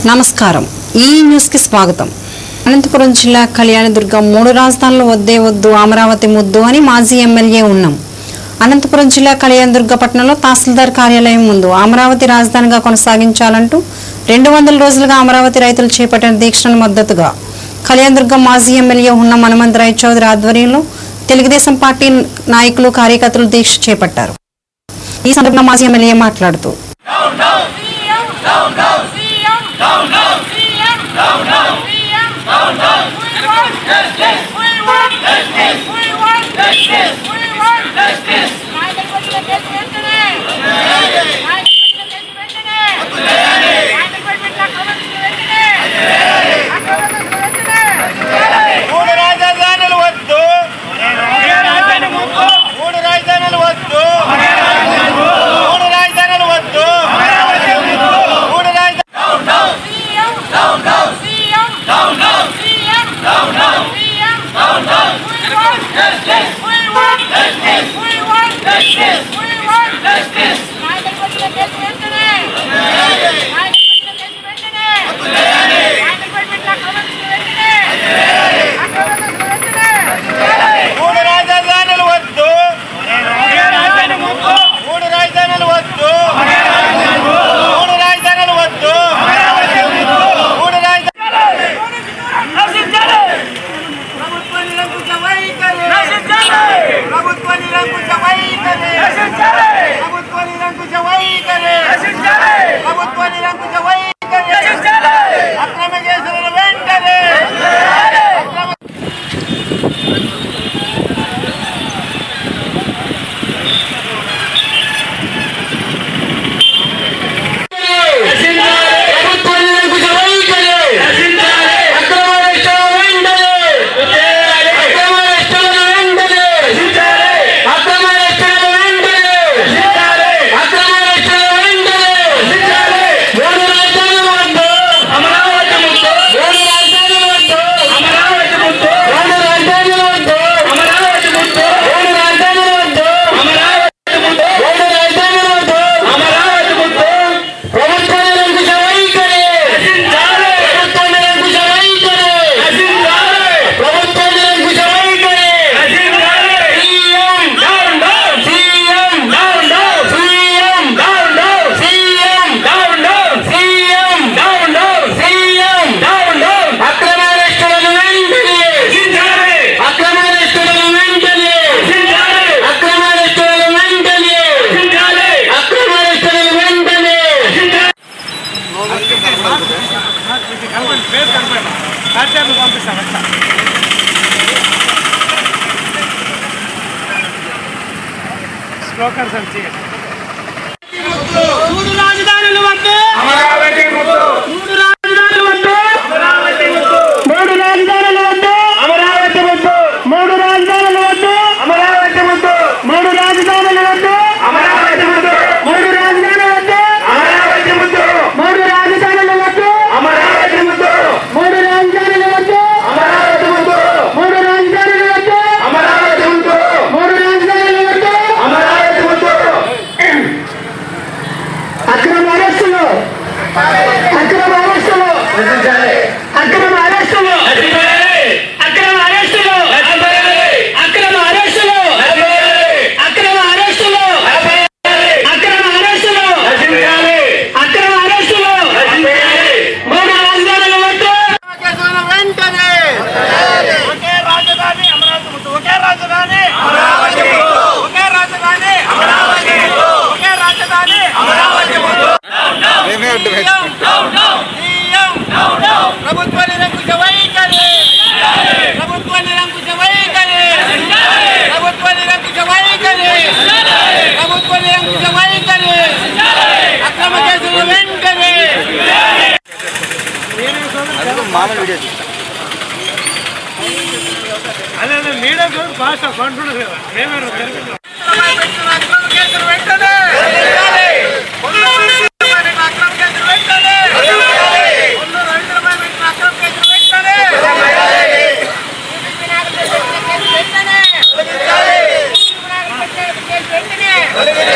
నమస్కారం ఈ న్యూస్ కి స్వాగతం అనంతపురం జిల్లా కళ్యాణదుర్గం మూడు రాజధానులు వద్దే వద్దు అమరావతి ముద్దు అని మాజీ ఎమ్మెల్యే ఉన్నాం అనంతపురం జిల్లా కళ్యాణదుర్గ పట్టణంలో తహసీల్దార్ కార్యాలయం ముందు అమరావతి రాజధానిగా కొనసాగించాలంటూ రెండు వందల రోజులుగా అమరావతి రైతులు చేపట్టిన దీక్షను మద్దతుగా కళ్యాణదుర్గం మాజీ ఎమ్మెల్యే ఉన్న హనుమంతరాయ్ చౌదరి ఆధ్వర్యంలో తెలుగుదేశం పార్టీ నాయకులు కార్యకర్తలు దీక్ష చేపట్టారు ఈ సందర్భంగా మాజీ ఎమ్మెల్యే మాట్లాడుతూ మూడు రాజధానులు వద్దు మూడు రాజధానులు వద్దు మూడు రాజధానులు వద్దు మూడు రాజధానులు మూడు రాజధానులు వద్దు మూడు రాజధానులు వద్దు మూడు రాజధానులు వద్దు మూడు రాజధానులు ప్రభుత్వ నిరంకుశ వైఖరి ప్రభుత్వ నిరంకుశ వైఖరి ప్రభుత్వ నిరంకుశ వైఖరి ప్రభుత్వ నిరంకుశ వైఖరి అక్రమ కేసులను వెంటనే అక్రమ మూడు రాజధానులు వద్దు అమరావతి ముద్దు మూడు రాజధానులు వద్దు అమరావతి ముద్దు మూడు రాజధానులు వద్దు అమరావతి ముద్దు మూడు రాజధానులు వద్దు అమరావతి ముద్దు మూడు రాజధానులు వద్దు అమరావతి ముద్దు మూడు రాజధానులు వద్దు అమరావతి ముద్దు మూడు రాజధానులు వద్దు అమరావతి ముద్దు మూడు రాజధానులు వద్దు అమరావతి ముద్దు మూడు రాజధానులు వద్దు అమరావతి ముద్దు మూడు రాజధానులు వద్దు అమరావతి ముద్దు అక్రమ అరెస్టులు అక్రమ అరెస్టులు అక్రమ అరెస్టులు అక్రమ అరెస్టులు అక్రమ అరెస్టులు అక్రమ అరెస్టులు అక్రమ అరెస్టులు అక్రమ అరెస్టులు మూడు రాజధానులు వద్దు కేసులను వెంటనే ఒకే రాజధాని అమరావతి ముద్దు ఒకే రాజధాని అమరావతి ముద్దు ఒకే రాజధాని అమరావతి ముద్దు ఒకే రాజధాని అమరావతి ముద్దు సీఎం సీఎం ప్రభుత్వ నిరంకుశ వైఖరి ప్రభుత్వ నిరంకుశ వైఖరి ప్రభుత్వ నిరంకుశ వైఖరి ప్రభుత్వ నిరంకుశ వైఖరి అక్రమ కేసులు వెంటనే అదే అదే మీడియా కూడా ఫాస్ట్ కొంటున్నారు కదా మేమే తెలియదు అక్రమ కేసులు వెంటనే ఉన్న రైతులపై పెట్టిన అక్రమ కేసులు వెంటనే ఉన్న రైతులపై పెట్టిన అక్రమ కేసులు వెంటనే వెంటనే